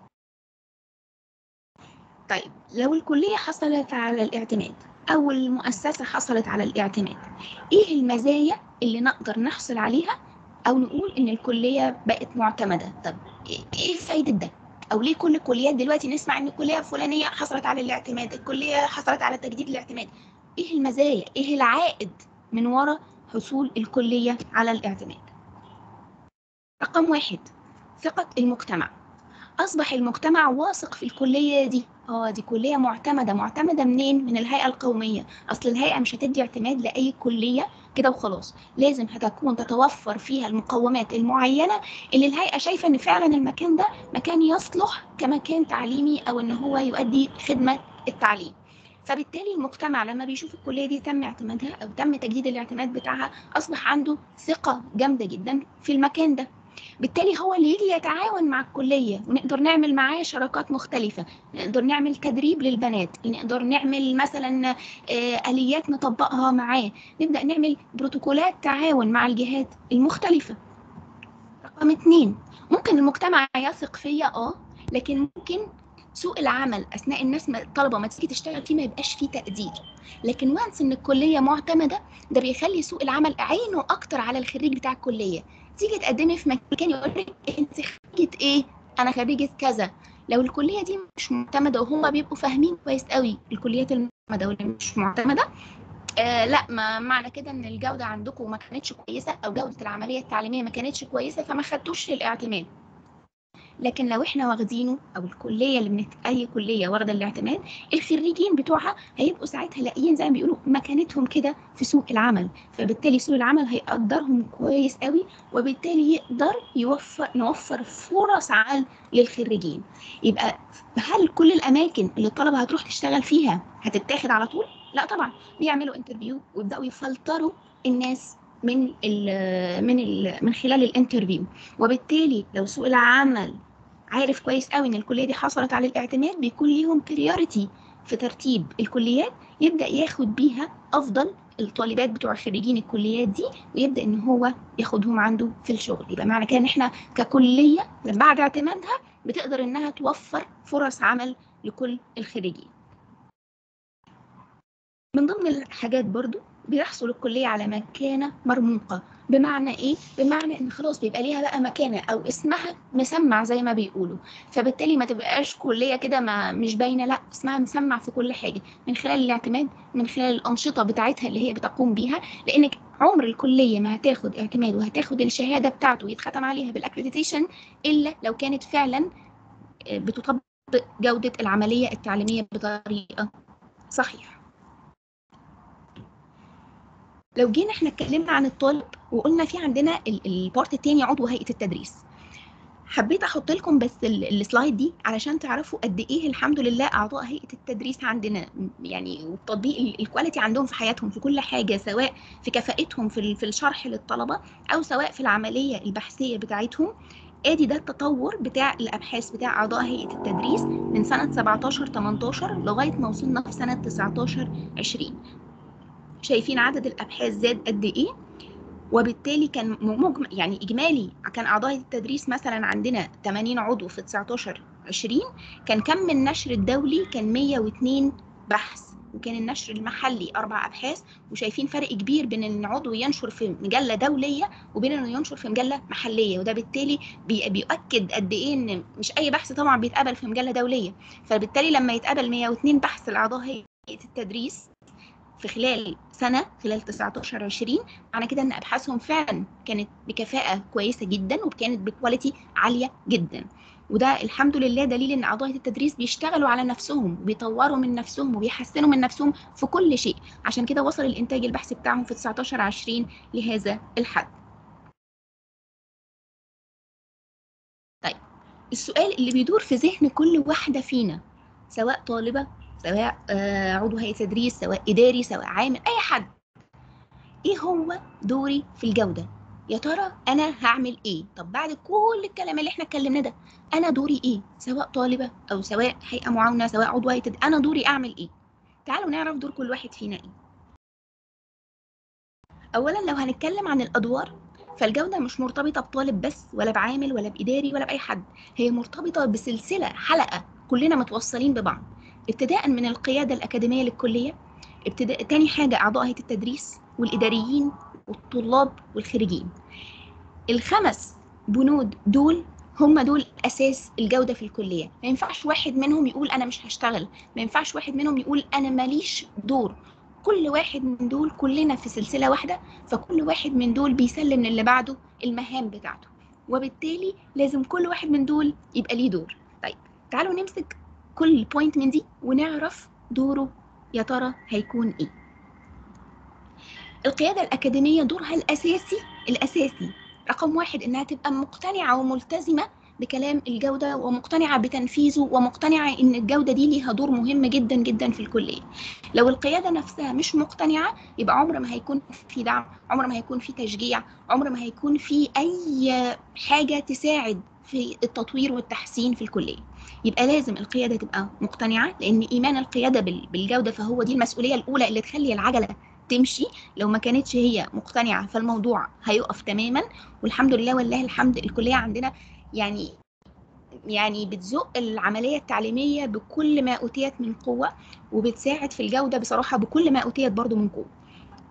طيب لو الكليه حصلت على الاعتماد او المؤسسه حصلت على الاعتماد ايه المزايا اللي نقدر نحصل عليها او نقول ان الكليه بقت معتمده طب إيه- ايه فايده ده او ليه كل الكليات دلوقتي نسمع ان الكليه الفلانيه حصلت على الاعتماد الكليه حصلت على تجديد الاعتماد ايه المزايا ايه العائد من وراء حصول الكلية على الاعتماد رقم واحد ثقة المجتمع أصبح المجتمع واثق في الكلية دي اه دي كلية معتمدة معتمدة منين؟ من الهيئة القومية أصل الهيئة مش هتدي اعتماد لأي كلية كده وخلاص لازم هتكون تتوفر فيها المقومات المعينة اللي الهيئة شايفة إن فعلا المكان ده مكان يصلح كمكان تعليمي أو إن هو يؤدي خدمة التعليم فبالتالي المجتمع لما بيشوف الكليه دي تم اعتمادها او تم تجديد الاعتماد بتاعها اصبح عنده ثقه جامده جدا في المكان ده بالتالي هو اللي يجي يتعاون مع الكليه ونقدر نعمل معاه شراكات مختلفه نقدر نعمل تدريب للبنات نقدر نعمل مثلا آه، اليات نطبقها معاه نبدا نعمل بروتوكولات تعاون مع الجهات المختلفه رقم اتنين ممكن المجتمع يثق فيا اه لكن ممكن سوق العمل اثناء الناس ما الطلبه ما تيجي تشتغل فيه ما يبقاش فيه تقدير لكن وانس ان الكليه معتمده ده بيخلي سوق العمل عينه اكتر على الخريج بتاع الكليه تيجي تقدمي في مكان يقول لك انت خريجه ايه انا خريجه كذا لو الكليه دي مش معتمده وهم بيبقوا فاهمين كويس قوي الكليات المعتمده واللي مش معتمده آه لا ما معنى كده ان الجوده عندكم ما كانتش كويسه او جوده العمليه التعليميه ما كانتش كويسه فما خدتوش الاعتماد لكن لو احنا واخدينه او الكليه اللي من اي كليه واخده الاعتماد الخريجين بتوعها هيبقوا ساعتها لاقيين زي ما بيقولوا مكانتهم كده في سوق العمل فبالتالي سوق العمل هيقدرهم كويس قوي وبالتالي يقدر يوفر نوفر فرص عمل للخريجين يبقى هل كل الاماكن اللي الطلبه هتروح تشتغل فيها هتتاخد على طول لا طبعا بيعملوا انترفيو ويبداوا يفلتروا الناس من ال من ال من خلال الانترفيو وبالتالي لو سوق العمل عارف كويس قوي ان الكليه دي حصلت على الاعتماد بيكون ليهم بريوريتي في ترتيب الكليات يبدا ياخد بيها افضل الطالبات بتوع خريجين الكليات دي ويبدا ان هو ياخدهم عنده في الشغل يبقى معنى كده ان احنا ككليه بعد اعتمادها بتقدر انها توفر فرص عمل لكل الخريجين من ضمن الحاجات برضو بيحصل الكلية على مكانة مرموقة بمعنى ايه؟ بمعنى ان خلاص بيبقى ليها بقى مكانة او اسمها مسمع زي ما بيقولوا فبالتالي ما تبقاش كلية كده ما مش باينة لا اسمها مسمع في كل حاجة من خلال الاعتماد من خلال الأنشطة بتاعتها اللي هي بتقوم بيها لأنك عمر الكلية ما هتاخد اعتماد وهتاخد الشهادة بتاعته ويتختم عليها بالاكريديتيشن إلا لو كانت فعلا بتطبق جودة العملية التعليمية بطريقة صحيحة لو جينا احنا اتكلمنا عن الطالب وقلنا في عندنا البارت التاني عضو هيئه التدريس حبيت احط لكم بس السلايد دي علشان تعرفوا قد ايه الحمد لله اعضاء هيئه التدريس عندنا يعني وتطبيق الكواليتي عندهم في حياتهم في كل حاجه سواء في كفاءتهم في في الشرح للطلبه او سواء في العمليه البحثيه بتاعتهم ادي ده التطور بتاع الابحاث بتاع اعضاء هيئه التدريس من سنه 17 18 لغايه ما وصلنا في سنه 19 20 شايفين عدد الابحاث زاد قد ايه وبالتالي كان مجمع يعني اجمالي كان اعضاء التدريس مثلا عندنا 80 عضو في 19 20 كان كم النشر الدولي كان 102 بحث وكان النشر المحلي اربع ابحاث وشايفين فرق كبير بين ان عضو ينشر في مجله دوليه وبين انه ينشر في مجله محليه وده بالتالي بي بيؤكد قد ايه ان مش اي بحث طبعا بيتقبل في مجله دوليه فبالتالي لما يتقبل 102 بحث لاعضاء هيئه التدريس في خلال سنه خلال 19 20 معنى كده ان ابحاثهم فعلا كانت بكفاءه كويسه جدا وكانت بكواليتي عاليه جدا وده الحمد لله دليل ان اعضاء التدريس بيشتغلوا على نفسهم وبيطوروا من نفسهم وبيحسنوا من نفسهم في كل شيء عشان كده وصل الانتاج البحثي بتاعهم في 19 20 لهذا الحد طيب السؤال اللي بيدور في ذهن كل واحده فينا سواء طالبه سواء عضو هيئه تدريس سواء اداري سواء عامل اي حد ايه هو دوري في الجوده يا ترى انا هعمل ايه طب بعد كل الكلام اللي احنا اتكلمناه ده انا دوري ايه سواء طالبه او سواء هيئه معاونه سواء عضو هيئه تدريس انا دوري اعمل ايه تعالوا نعرف دور كل واحد فينا ايه اولا لو هنتكلم عن الادوار فالجوده مش مرتبطه بطالب بس ولا بعامل ولا باداري ولا باي حد هي مرتبطه بسلسله حلقه كلنا متوصلين ببعض ابتداء من القيادة الأكاديمية للكلية ابتداء تاني حاجة أعضاء هيئة التدريس والإداريين والطلاب والخريجين الخمس بنود دول هم دول أساس الجودة في الكلية ما ينفعش واحد منهم يقول أنا مش هشتغل ما ينفعش واحد منهم يقول أنا ماليش دور كل واحد من دول كلنا في سلسلة واحدة فكل واحد من دول بيسلم للي بعده المهام بتاعته وبالتالي لازم كل واحد من دول يبقى ليه دور طيب تعالوا نمسك كل بوينت من دي ونعرف دوره يا ترى هيكون ايه القيادة الأكاديمية دورها الأساسي الأساسي رقم واحد إنها تبقى مقتنعة وملتزمة بكلام الجودة ومقتنعة بتنفيذه ومقتنعة إن الجودة دي ليها دور مهم جدا جدا في الكلية لو القيادة نفسها مش مقتنعة يبقى عمر ما هيكون في دعم عمر ما هيكون في تشجيع عمر ما هيكون في أي حاجة تساعد في التطوير والتحسين في الكلية يبقى لازم القيادة تبقى مقتنعة لأن إيمان القيادة بالجودة فهو دي المسؤولية الأولى اللي تخلي العجلة تمشي لو ما كانتش هي مقتنعة فالموضوع هيقف تماما والحمد لله والله الحمد الكلية عندنا يعني يعني بتزق العملية التعليمية بكل ما أوتيت من قوة وبتساعد في الجودة بصراحة بكل ما أوتيت برضو من قوة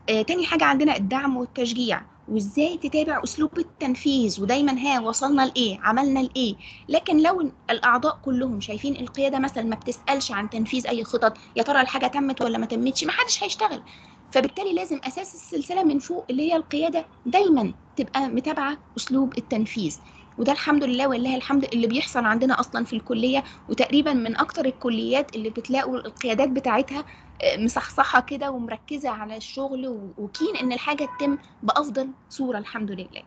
آه تاني حاجة عندنا الدعم والتشجيع وازاي تتابع اسلوب التنفيذ ودايما ها وصلنا لايه عملنا لايه لكن لو الاعضاء كلهم شايفين القياده مثلا ما بتسالش عن تنفيذ اي خطط يا ترى الحاجه تمت ولا ما تمتش ما حدش هيشتغل فبالتالي لازم اساس السلسله من فوق اللي هي القياده دايما تبقى متابعه اسلوب التنفيذ وده الحمد لله ولله الحمد اللي بيحصل عندنا اصلا في الكليه وتقريبا من اكتر الكليات اللي بتلاقوا القيادات بتاعتها مصحصحه كده ومركزه على الشغل وكين ان الحاجه تتم بافضل صوره الحمد لله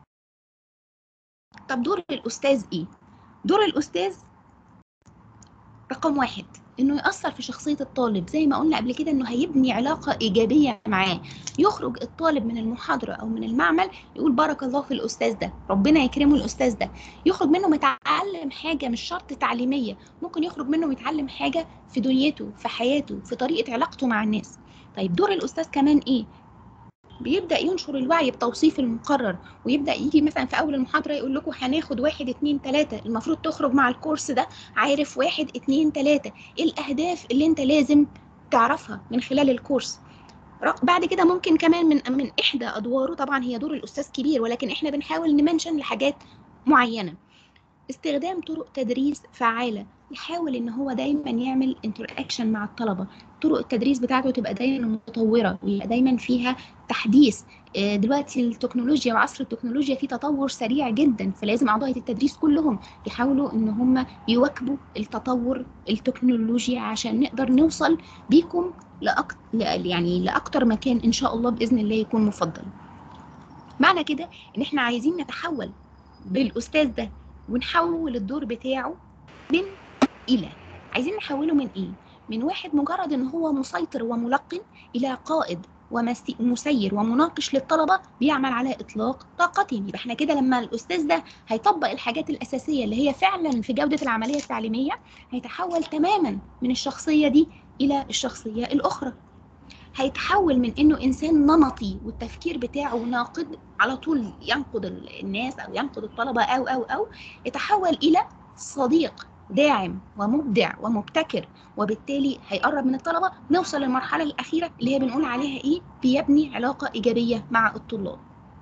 طب دور الاستاذ ايه دور الاستاذ رقم واحد انه ياثر في شخصيه الطالب زي ما قلنا قبل كده انه هيبني علاقه ايجابيه معاه يخرج الطالب من المحاضره او من المعمل يقول بارك الله في الاستاذ ده ربنا يكرمه الاستاذ ده يخرج منه متعلم حاجه مش شرط تعليميه ممكن يخرج منه متعلم حاجه في دنيته في حياته في طريقه علاقته مع الناس طيب دور الاستاذ كمان ايه بيبدا ينشر الوعي بتوصيف المقرر ويبدا يجي مثلا في اول المحاضره يقول لكم هناخد واحد اتنين تلاته المفروض تخرج مع الكورس ده عارف واحد اتنين تلاته ايه الاهداف اللي انت لازم تعرفها من خلال الكورس بعد كده ممكن كمان من من احدى ادواره طبعا هي دور الاستاذ كبير ولكن احنا بنحاول نمنشن لحاجات معينه استخدام طرق تدريس فعاله يحاول ان هو دايما يعمل انتراكشن مع الطلبه طرق التدريس بتاعته تبقى دايما متطوره ويبقى دايما فيها تحديث دلوقتي التكنولوجيا وعصر التكنولوجيا فيه تطور سريع جدا فلازم اعضاء التدريس كلهم يحاولوا ان هم يواكبوا التطور التكنولوجيا عشان نقدر نوصل بيكم لأكتر يعني لاكتر مكان ان شاء الله باذن الله يكون مفضل معنى كده ان احنا عايزين نتحول بالاستاذ ده ونحول الدور بتاعه من الى عايزين نحوله من ايه من واحد مجرد ان هو مسيطر وملقن الى قائد ومسير ومناقش للطلبه بيعمل على اطلاق طاقتهم يبقى احنا كده لما الاستاذ ده هيطبق الحاجات الاساسيه اللي هي فعلا في جوده العمليه التعليميه هيتحول تماما من الشخصيه دي الى الشخصيه الاخرى هيتحول من انه انسان نمطي والتفكير بتاعه ناقد على طول ينقد الناس او ينقد الطلبه او او او يتحول الى صديق داعم ومبدع ومبتكر وبالتالي هيقرب من الطلبه نوصل للمرحله الاخيره اللي هي بنقول عليها ايه بيبني علاقه ايجابيه مع الطلاب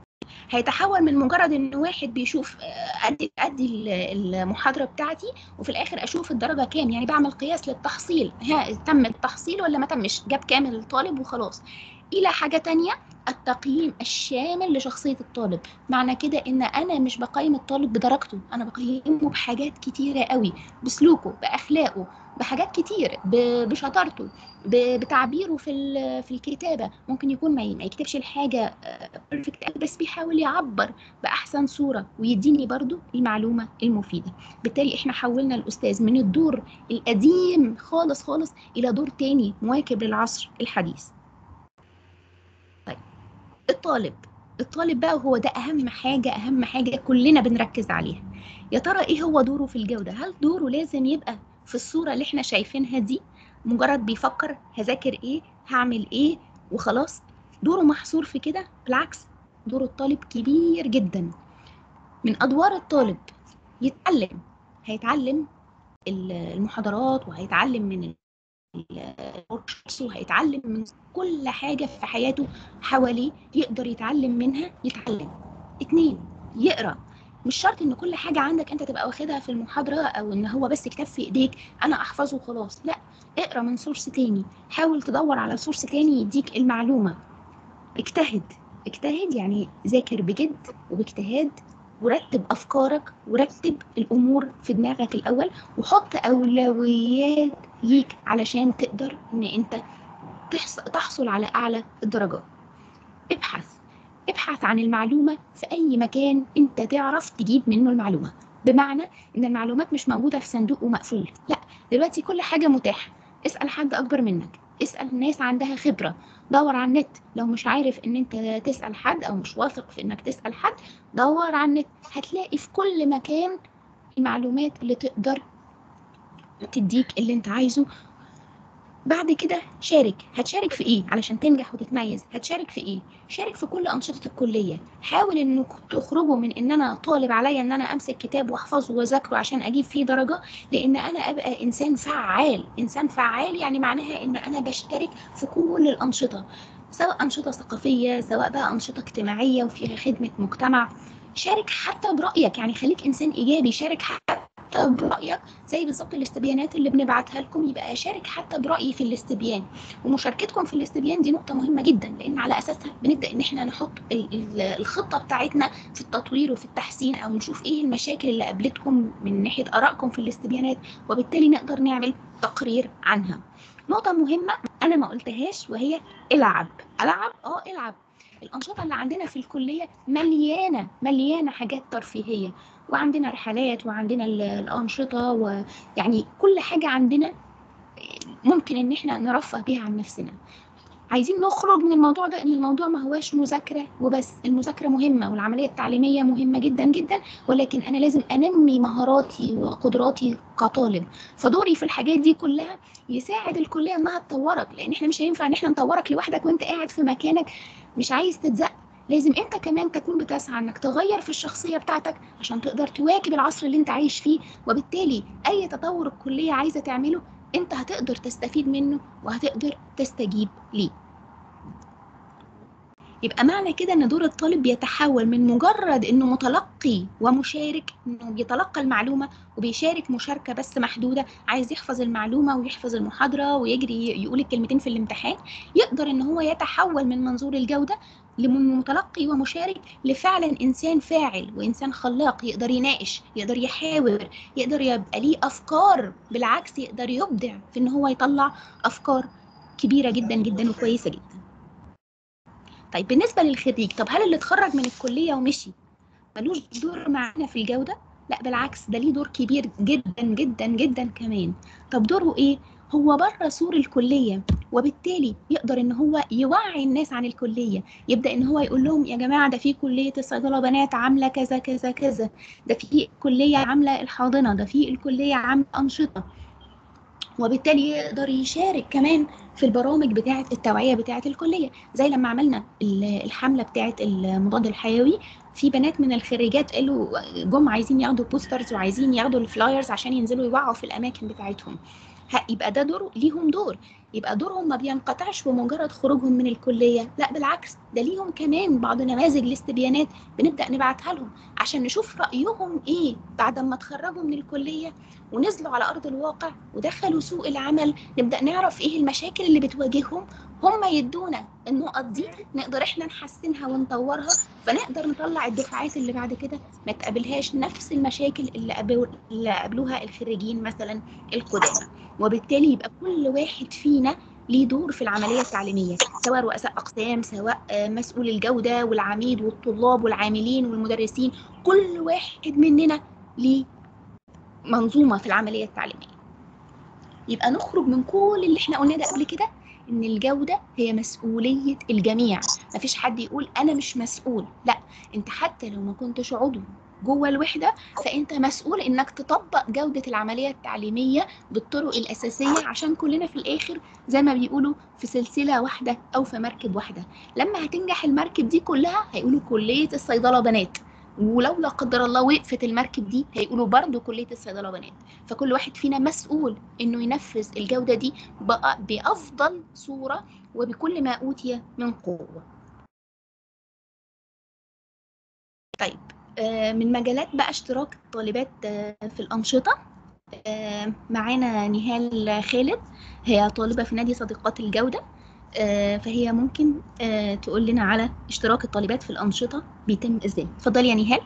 هيتحول من مجرد ان واحد بيشوف ادي ادي المحاضره بتاعتي وفي الاخر اشوف الدرجه كام يعني بعمل قياس للتحصيل ها تم التحصيل ولا ما تمش جاب كامل الطالب وخلاص الى حاجه تانية التقييم الشامل لشخصيه الطالب معنى كده ان انا مش بقيم الطالب بدرجته انا بقيمه بحاجات كتيره قوي بسلوكه باخلاقه بحاجات كتير بشطارته بتعبيره في في الكتابه ممكن يكون ما يكتبش الحاجه بيرفكت بس بيحاول يعبر باحسن صوره ويديني برضو المعلومه المفيده بالتالي احنا حولنا الاستاذ من الدور القديم خالص خالص الى دور تاني مواكب للعصر الحديث طيب الطالب الطالب بقى هو ده اهم حاجه اهم حاجه كلنا بنركز عليها يا ترى ايه هو دوره في الجوده هل دوره لازم يبقى في الصوره اللي احنا شايفينها دي مجرد بيفكر هذاكر ايه هعمل ايه وخلاص دوره محصور في كده بالعكس دور الطالب كبير جدا من ادوار الطالب يتعلم هيتعلم المحاضرات وهيتعلم من الوركشوبس وهيتعلم من كل حاجه في حياته حواليه يقدر يتعلم منها يتعلم اتنين يقرا مش شرط ان كل حاجه عندك انت تبقى واخدها في المحاضره او ان هو بس كتاب في ايديك انا احفظه وخلاص لا اقرا من سورس تاني حاول تدور على سورس تاني يديك المعلومه اجتهد اجتهد يعني ذاكر بجد وباجتهاد ورتب افكارك ورتب الامور في دماغك الاول وحط اولويات ليك علشان تقدر ان انت تحصل على اعلى الدرجات ابحث ابحث عن المعلومه في اي مكان انت تعرف تجيب منه المعلومه بمعنى ان المعلومات مش موجوده في صندوق ومقفول لا دلوقتي كل حاجه متاحه اسال حد اكبر منك اسال ناس عندها خبره دور على النت لو مش عارف ان انت تسال حد او مش واثق في انك تسال حد دور على النت هتلاقي في كل مكان المعلومات اللي تقدر تديك اللي انت عايزه بعد كده شارك هتشارك في ايه علشان تنجح وتتميز هتشارك في ايه شارك في كل انشطه الكليه حاول انك تخرجوا من ان انا طالب عليا ان انا امسك كتاب واحفظه واذاكره عشان اجيب فيه درجه لان انا ابقى انسان فعال انسان فعال يعني معناها ان انا بشترك في كل الانشطه سواء أنشطة ثقافية سواء بقى أنشطة اجتماعية وفيها خدمة مجتمع شارك حتى برأيك يعني خليك إنسان إيجابي شارك حتى برأيك زي بالظبط الاستبيانات اللي بنبعتها لكم يبقى شارك حتى برأيي في الاستبيان ومشاركتكم في الاستبيان دي نقطة مهمة جدا لأن على أساسها بنبدأ إن إحنا نحط ال- ال- الخطة بتاعتنا في التطوير وفي التحسين أو نشوف إيه المشاكل اللي قابلتكم من ناحية آرائكم في الاستبيانات وبالتالي نقدر نعمل تقرير عنها نقطة مهمة أنا ما قلتهاش وهي العب العب اه العب الأنشطة اللي عندنا في الكلية مليانة مليانة حاجات ترفيهية وعندنا رحلات وعندنا ال- الأنشطة ويعني كل حاجة عندنا ممكن إن احنا نرفه بيها عن نفسنا عايزين نخرج من الموضوع ده ان الموضوع ما هواش مذاكره وبس المذاكره مهمه والعمليه التعليميه مهمه جدا جدا ولكن انا لازم انمي مهاراتي وقدراتي كطالب فدوري في الحاجات دي كلها يساعد الكليه انها تطورك لان احنا مش هينفع ان احنا نطورك لوحدك وانت قاعد في مكانك مش عايز تتزق لازم انت كمان تكون بتسعى انك تغير في الشخصيه بتاعتك عشان تقدر تواكب العصر اللي انت عايش فيه وبالتالي اي تطور الكليه عايزه تعمله انت هتقدر تستفيد منه وهتقدر تستجيب ليه يبقى معنى كده ان دور الطالب بيتحول من مجرد انه متلقي ومشارك انه بيتلقى المعلومه وبيشارك مشاركه بس محدوده عايز يحفظ المعلومه ويحفظ المحاضره ويجري يقول الكلمتين في الامتحان يقدر ان هو يتحول من منظور الجوده من متلقي ومشارك لفعلا انسان فاعل وانسان خلاق يقدر يناقش يقدر يحاور يقدر يبقى ليه افكار بالعكس يقدر يبدع في ان هو يطلع افكار كبيره جدا جدا وكويسه جدا طيب بالنسبه للخريج طب هل اللي اتخرج من الكليه ومشي ملوش دور معانا في الجوده لا بالعكس ده ليه دور كبير جدا جدا جدا كمان طب دوره ايه هو بره سور الكليه وبالتالي يقدر ان هو يوعي الناس عن الكليه يبدا ان هو يقول لهم يا جماعه ده في كليه الصيدله بنات عامله كذا كذا كذا ده في كليه عامله الحاضنه ده في الكليه عامله انشطه وبالتالي يقدر يشارك كمان في البرامج بتاعه التوعيه بتاعه الكليه زي لما عملنا ال- الحمله بتاعه المضاد الحيوي في بنات من الخريجات قالوا جم عايزين ياخدوا بوسترز وعايزين ياخدوا الفلايرز عشان ينزلوا يوعوا في الاماكن بتاعتهم ه- يبقى ده دور ليهم دور يبقى دورهم ما بينقطعش بمجرد خروجهم من الكليه لا بالعكس ده ليهم كمان بعض نماذج الاستبيانات بنبدا نبعتها لهم عشان نشوف رايهم ايه بعد ما اتخرجوا من الكليه ونزلوا على ارض الواقع ودخلوا سوق العمل نبدا نعرف ايه المشاكل اللي بتواجههم هم يدونا النقط دي نقدر احنا نحسنها ونطورها فنقدر نطلع الدفعات اللي بعد كده ما تقابلهاش نفس المشاكل اللي قابلوا اللي قابلوها الخريجين مثلا القدامى وبالتالي يبقى كل واحد فينا ليه دور في العمليه التعليميه سواء رؤساء اقسام سواء آه، مسؤول الجوده والعميد والطلاب والعاملين والمدرسين كل واحد مننا ليه منظومه في العمليه التعليميه يبقى نخرج من كل اللي احنا قلناه ده قبل كده ان الجوده هي مسؤوليه الجميع مفيش حد يقول انا مش مسؤول لا انت حتى لو ما كنتش عضو جوه الوحده فانت مسؤول انك تطبق جوده العمليه التعليميه بالطرق الاساسيه عشان كلنا في الاخر زي ما بيقولوا في سلسله واحده او في مركب واحده لما هتنجح المركب دي كلها هيقولوا كليه الصيدله بنات ولو لا قدر الله وقفت المركب دي هيقولوا برضو كليه الصيدله بنات فكل واحد فينا مسؤول انه ينفذ الجوده دي بأ- بافضل صوره وبكل ما اوتي من قوه طيب آه، من مجالات بقى اشتراك الطالبات آه، في الانشطه آه، معانا نهال خالد هي طالبه في نادي صديقات الجوده آه، فهي ممكن آه، تقول لنا على اشتراك الطالبات في الانشطه بيتم ازاي اتفضلي يا نهال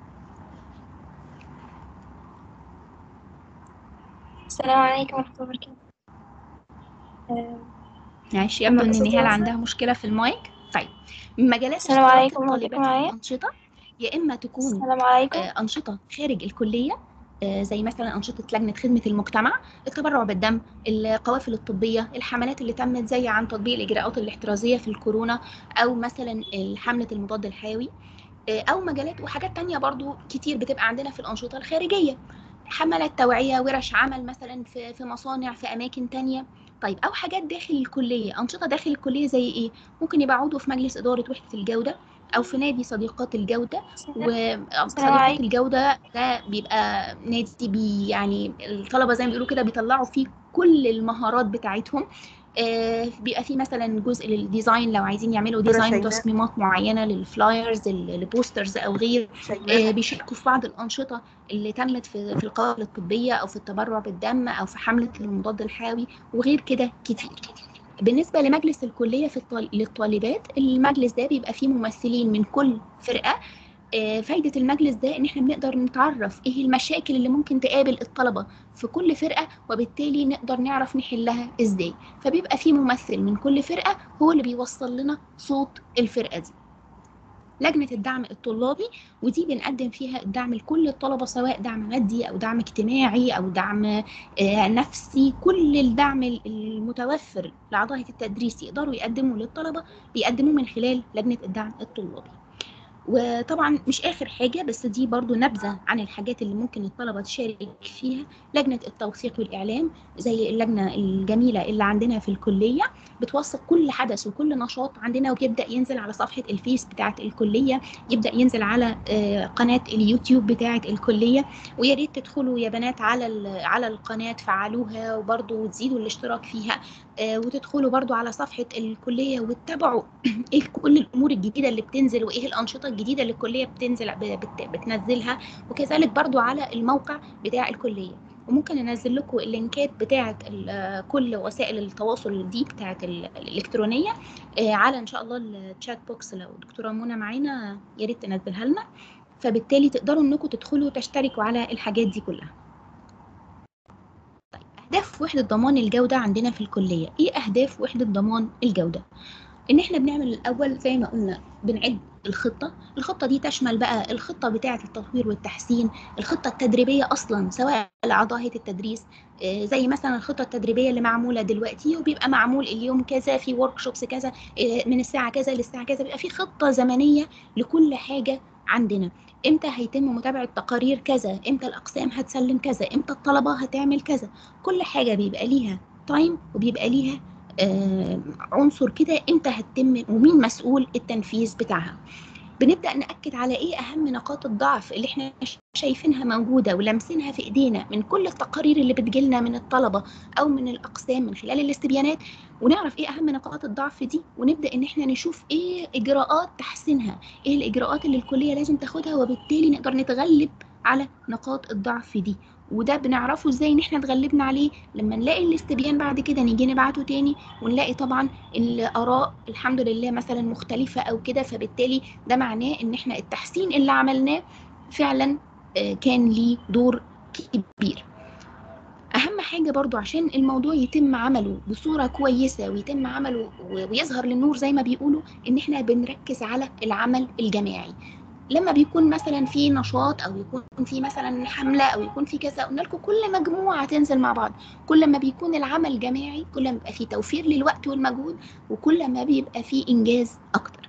السلام عليكم ورحمة الله وبركاته آه، معلش يبدو ان أستاذة نهال وفاء. عندها مشكله في المايك طيب من مجالات السلام اشتراك عليكم، الطالبات ممكن في معايا؟ الانشطه يا اما تكون السلام عليكم آه، أنشطة خارج الكلية آه، زي مثلا أنشطة لجنة خدمة المجتمع التبرع بالدم القوافل الطبية الحملات اللي تمت زي عن تطبيق الإجراءات الاحترازية في الكورونا أو مثلا حملة المضاد الحيوي آه، أو مجالات وحاجات تانية برضو كتير بتبقى عندنا في الأنشطة الخارجية حملات توعية ورش عمل مثلا في في مصانع في أماكن تانية طيب أو حاجات داخل الكلية أنشطة داخل الكلية زي إيه؟ ممكن يبقى عضو في مجلس إدارة وحدة الجودة أو في نادي صديقات الجودة وصديقات عليكم. الجودة ده بيبقى نادي بي يعني الطلبة زي ما بيقولوا كده بيطلعوا فيه كل المهارات بتاعتهم آه، بيبقى في مثلا جزء للديزاين لو عايزين يعملوا دكتورة ديزاين شيماء. تصميمات معينه للفلايرز البوسترز او غير آه، شيماء بيشاركوا في بعض الأنشطة اللي تمت في في القوافل الطبية أو في التبرع بالدم أو في حملة المضاد الحيوي وغير كده كتير. بالنسبة لمجلس الكلية في الطال- للطالبات المجلس ده بيبقى فيه ممثلين من كل فرقة آه، فايدة المجلس ده إن إحنا بنقدر نتعرف إيه المشاكل اللي ممكن تقابل الطلبة في كل فرقة وبالتالي نقدر نعرف نحلها إزاي فبيبقى فيه ممثل من كل فرقة هو اللي بيوصل لنا صوت الفرقة دي لجنة الدعم الطلابي ودي بنقدم فيها الدعم لكل الطلبة سواء دعم مادي أو دعم اجتماعي أو دعم آه، نفسي كل الدعم المتوفر لأعضاء التدريس يقدروا يقدموا للطلبة بيقدموه من خلال لجنة الدعم الطلابي وطبعا مش آخر حاجة بس دي برضو نبذة عن الحاجات اللي ممكن الطلبة تشارك فيها لجنة التوثيق والإعلام زي اللجنة الجميلة اللي عندنا في الكلية بتوثق كل حدث وكل نشاط عندنا وبيبدأ ينزل على صفحة الفيس بتاعة الكلية يبدأ ينزل على آه، قناة اليوتيوب بتاعة الكلية ويا ريت تدخلوا يا بنات على ال- على القناة تفعلوها وبرضو تزيدوا الاشتراك فيها آه، وتدخلوا برضو على صفحة الكلية وتتابعوا ايه كل الأمور الجديدة اللي بتنزل وايه الأنشطة الجديدة اللي الكلية بتنزل ب- بت- بتنزلها وكذلك برضو على الموقع بتاع الكلية وممكن انزل لكم اللينكات بتاعه ال- كل وسائل التواصل دي بتاعه ال- الالكترونيه آه، على ان شاء الله الشات بوكس لو دكتوره منى معانا يا ريت تنزلها لنا فبالتالي تقدروا انكم تدخلوا تشتركوا على الحاجات دي كلها طيب اهداف وحده ضمان الجوده عندنا في الكليه ايه اهداف وحده ضمان الجوده ان احنا بنعمل الاول زي ما قلنا بنعد الخطه الخطه دي تشمل بقى الخطه بتاعه التطوير والتحسين الخطه التدريبيه اصلا سواء لاعضاء هيئه التدريس آه، زي مثلا الخطه التدريبيه اللي معموله دلوقتي وبيبقى معمول اليوم كذا في ورك شوبس كذا آه، من الساعه كذا للساعه كذا بيبقى في خطه زمنيه لكل حاجه عندنا امتى هيتم متابعه تقارير كذا امتى الاقسام هتسلم كذا امتى الطلبه هتعمل كذا كل حاجه بيبقى ليها تايم وبيبقى ليها آه، عنصر كده امتى هتتم ومين مسؤول التنفيذ بتاعها بنبدأ نأكد على ايه اهم نقاط الضعف اللي احنا ش- شايفينها موجودة ولامسينها في ايدينا من كل التقارير اللي بتجيلنا من الطلبة او من الاقسام من خلال الاستبيانات ونعرف ايه اهم نقاط الضعف دي ونبدأ ان احنا نشوف ايه اجراءات تحسينها ايه الاجراءات اللي الكلية لازم تاخدها وبالتالي نقدر نتغلب على نقاط الضعف دي وده بنعرفه ازاي ان احنا اتغلبنا عليه لما نلاقي الاستبيان بعد كده نيجي نبعته تاني ونلاقي طبعا الاراء الحمد لله مثلا مختلفه او كده فبالتالي ده معناه ان احنا التحسين اللي عملناه فعلا آه، كان ليه دور كبير اهم حاجه برضو عشان الموضوع يتم عمله بصوره كويسه ويتم عمله و- ويظهر للنور زي ما بيقولوا ان احنا بنركز على العمل الجماعي لما بيكون مثلا في نشاط او يكون في مثلا حمله او يكون في كذا قلنا لكم كل مجموعه تنزل مع بعض كل ما بيكون العمل جماعي كل ما بيبقى في توفير للوقت والمجهود وكل ما بيبقى في انجاز اكتر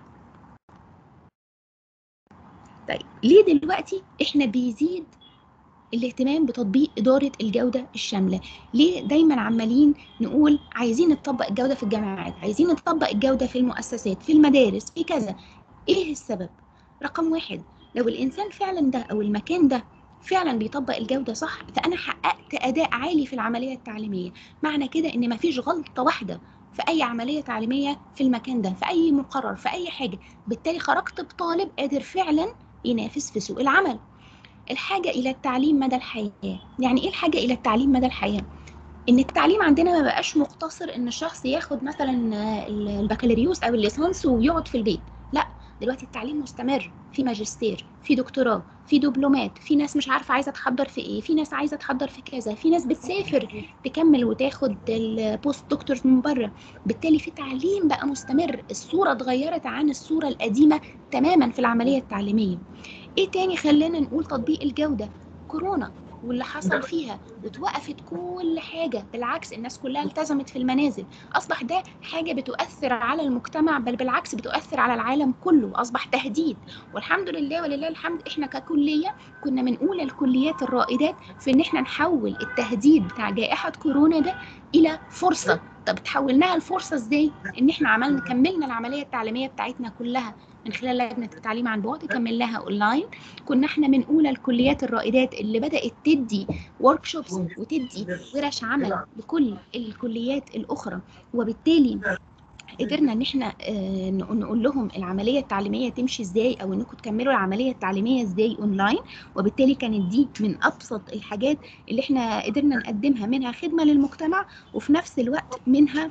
طيب ليه دلوقتي احنا بيزيد الاهتمام بتطبيق إدارة الجودة الشاملة ليه دايما عمالين نقول عايزين نطبق الجودة في الجامعات عايزين نطبق الجودة في المؤسسات في المدارس في كذا ايه السبب رقم واحد لو الإنسان فعلا ده أو المكان ده فعلا بيطبق الجودة صح فأنا حققت أداء عالي في العملية التعليمية معنى كده إن مفيش غلطة واحدة في أي عملية تعليمية في المكان ده في أي مقرر في أي حاجة بالتالي خرجت بطالب قادر فعلا ينافس في سوق العمل الحاجة إلى التعليم مدى الحياة يعني إيه الحاجة إلى التعليم مدى الحياة؟ إن التعليم عندنا ما بقاش مقتصر إن الشخص ياخد مثلا البكالوريوس أو الليسانس ويقعد في البيت لا دلوقتي التعليم مستمر في ماجستير في دكتوراه في دبلومات في ناس مش عارفة عايزة تحضر في إيه في ناس عايزة تحضر في كذا في ناس بتسافر تكمل وتاخد البوست دكتورز من بره بالتالي في تعليم بقى مستمر الصورة اتغيرت عن الصورة القديمة تماما في العملية التعليمية ايه تاني خلانا نقول تطبيق الجودة كورونا واللي حصل فيها وتوقفت كل حاجة بالعكس الناس كلها التزمت في المنازل أصبح ده حاجة بتؤثر على المجتمع بل بالعكس بتؤثر على العالم كله أصبح تهديد والحمد لله ولله الحمد إحنا ككلية كنا من أولى الكليات الرائدات في إن إحنا نحول التهديد بتاع جائحة كورونا ده إلى فرصة طب تحولناها لفرصه ازاي ان احنا عملنا كملنا العمليه التعليميه بتاعتنا كلها من خلال لجنه التعليم عن بعد كملناها اونلاين كنا احنا من اولى الكليات الرائدات اللي بدات تدي ورك شوبس وتدي ورش عمل لكل الكليات الاخرى وبالتالي قدرنا ان احنا آه، نق- نقول لهم العمليه التعليميه تمشي ازاي او انكم تكملوا العمليه التعليميه ازاي اونلاين وبالتالي كانت دي من ابسط الحاجات اللي احنا قدرنا نقدمها منها خدمه للمجتمع وفي نفس الوقت منها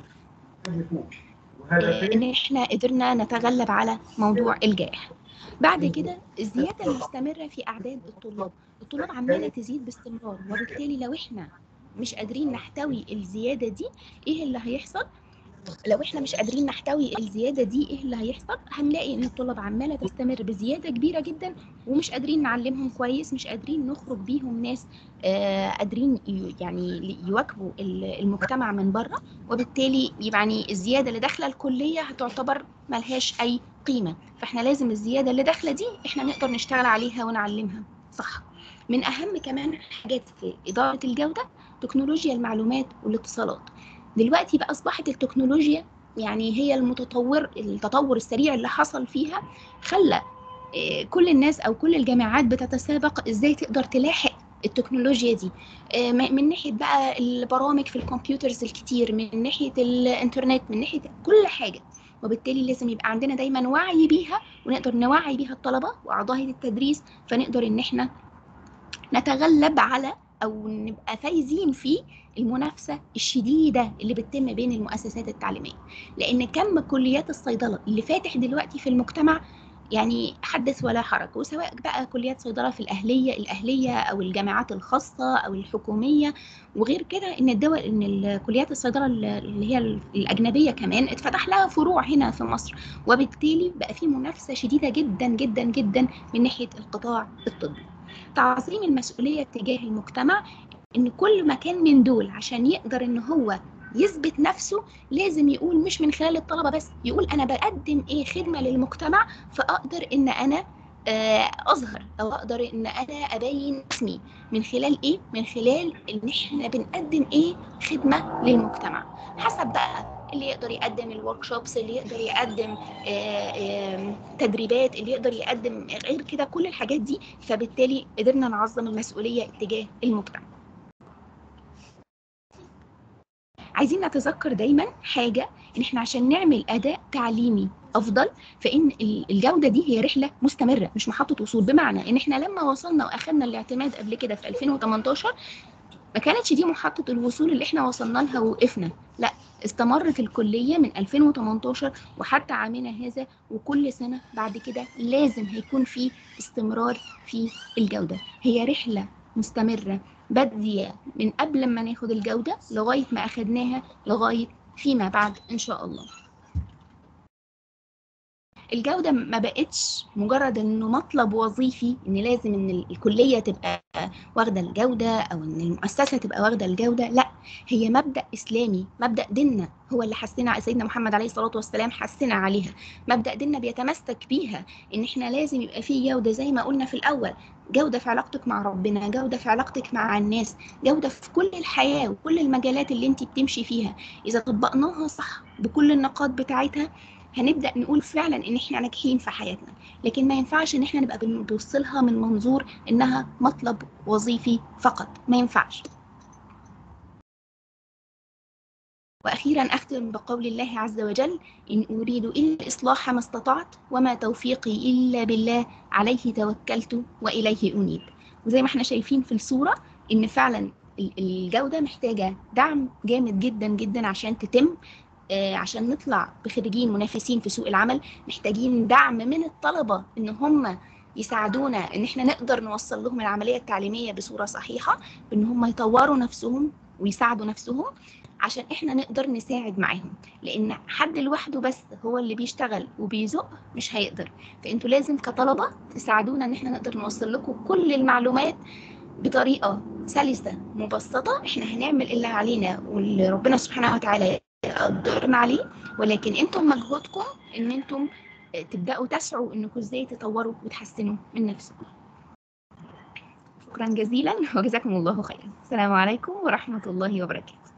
آه، ان احنا قدرنا نتغلب على موضوع الجائحه بعد كده الزياده المستمره في اعداد الطلاب الطلاب عماله تزيد باستمرار وبالتالي لو احنا مش قادرين نحتوي الزياده دي ايه اللي هيحصل لو احنا مش قادرين نحتوي الزياده دي ايه اللي هيحصل هنلاقي ان الطلاب عماله تستمر بزياده كبيره جدا ومش قادرين نعلمهم كويس مش قادرين نخرج بيهم ناس آه قادرين ي- يعني يواكبوا ال- المجتمع من بره وبالتالي يعني الزياده اللي داخله الكليه هتعتبر ملهاش اي قيمه فاحنا لازم الزياده اللي داخله دي احنا نقدر نشتغل عليها ونعلمها صح من اهم كمان حاجات في اداره الجوده تكنولوجيا المعلومات والاتصالات دلوقتي بقى اصبحت التكنولوجيا يعني هي المتطور التطور السريع اللي حصل فيها خلى آه، كل الناس او كل الجامعات بتتسابق ازاي تقدر تلاحق التكنولوجيا دي آه، م- من ناحيه بقى البرامج في الكمبيوترز الكتير من ناحيه الانترنت من ناحيه كل حاجه وبالتالي لازم يبقى عندنا دايما وعي بيها ونقدر نوعي بيها الطلبه واعضاء هيئه التدريس فنقدر ان احنا نتغلب على او نبقى فايزين في المنافسه الشديده اللي بتتم بين المؤسسات التعليميه لان كم كليات الصيدله اللي فاتح دلوقتي في المجتمع يعني حدث ولا حرج وسواء بقى كليات صيدله في الاهليه الاهليه او الجامعات الخاصه او الحكوميه وغير كده ان الدول ان الكليات الصيدله اللي هي الاجنبيه كمان اتفتح لها فروع هنا في مصر وبالتالي بقى في منافسه شديده جدا جدا جدا من ناحيه القطاع الطبي تعظيم المسؤوليه تجاه المجتمع ان كل مكان من دول عشان يقدر ان هو يثبت نفسه لازم يقول مش من خلال الطلبه بس يقول انا بقدم ايه خدمه للمجتمع فاقدر ان انا آه، اظهر او اقدر ان انا ابين اسمي من خلال ايه من خلال ان احنا بنقدم ايه خدمه للمجتمع حسب بقى اللي يقدر يقدم الورك شوبس اللي يقدر يقدم آه، آه، تدريبات اللي يقدر يقدم غير كده كل الحاجات دي فبالتالي قدرنا نعظم المسؤوليه تجاه المجتمع عايزين نتذكر دايما حاجه ان احنا عشان نعمل اداء تعليمي افضل فان ال- الجوده دي هي رحله مستمره مش محطه وصول بمعنى ان احنا لما وصلنا واخدنا الاعتماد قبل كده في 2018 ما كانتش دي محطه الوصول اللي احنا وصلنا لها ووقفنا لا استمرت الكليه من 2018 وحتى عامنا هذا وكل سنه بعد كده لازم هيكون في استمرار في الجوده هي رحله مستمره بادية من قبل ما ناخد الجودة لغاية ما أخدناها لغاية فيما بعد إن شاء الله الجودة ما بقتش مجرد إنه مطلب وظيفي إن لازم إن الكلية تبقى واخدة الجودة أو إن المؤسسة تبقى واخدة الجودة لا هي مبدأ إسلامي مبدأ ديننا هو اللي حسنا سيدنا محمد عليه الصلاة والسلام حسنا عليها مبدأ ديننا بيتمسك بيها إن إحنا لازم يبقى فيه جودة زي ما قلنا في الأول جودة في علاقتك مع ربنا جودة في علاقتك مع الناس جودة في كل الحياة وكل المجالات اللي انت بتمشي فيها إذا طبقناها صح بكل النقاط بتاعتها هنبدأ نقول فعلا إن إحنا ناجحين في حياتنا لكن ما ينفعش إن إحنا نبقى بنبصلها من منظور إنها مطلب وظيفي فقط ما ينفعش وأخيرا أختم بقول الله عز وجل إن أريد إلا الإصلاح ما استطعت وما توفيقي إلا بالله عليه توكلت وإليه أنيب وزي ما احنا شايفين في الصورة إن فعلا ال- الجودة محتاجة دعم جامد جدا جدا عشان تتم آه، عشان نطلع بخريجين منافسين في سوق العمل محتاجين دعم من الطلبة إن هم يساعدونا إن احنا نقدر نوصل لهم العملية التعليمية بصورة صحيحة بإن هم يطوروا نفسهم ويساعدوا نفسهم عشان احنا نقدر نساعد معاهم لان حد لوحده بس هو اللي بيشتغل وبيزق مش هيقدر فانتوا لازم كطلبه تساعدونا ان احنا نقدر نوصل لكم كل المعلومات بطريقه سلسه مبسطه احنا هنعمل اللي علينا واللي ربنا سبحانه وتعالى يقدرنا عليه ولكن انتم مجهودكم ان انتم تبداوا تسعوا انكم ازاي تطوروا وتحسنوا من نفسكم شكرا جزيلا وجزاكم الله خيرا السلام عليكم ورحمه الله وبركاته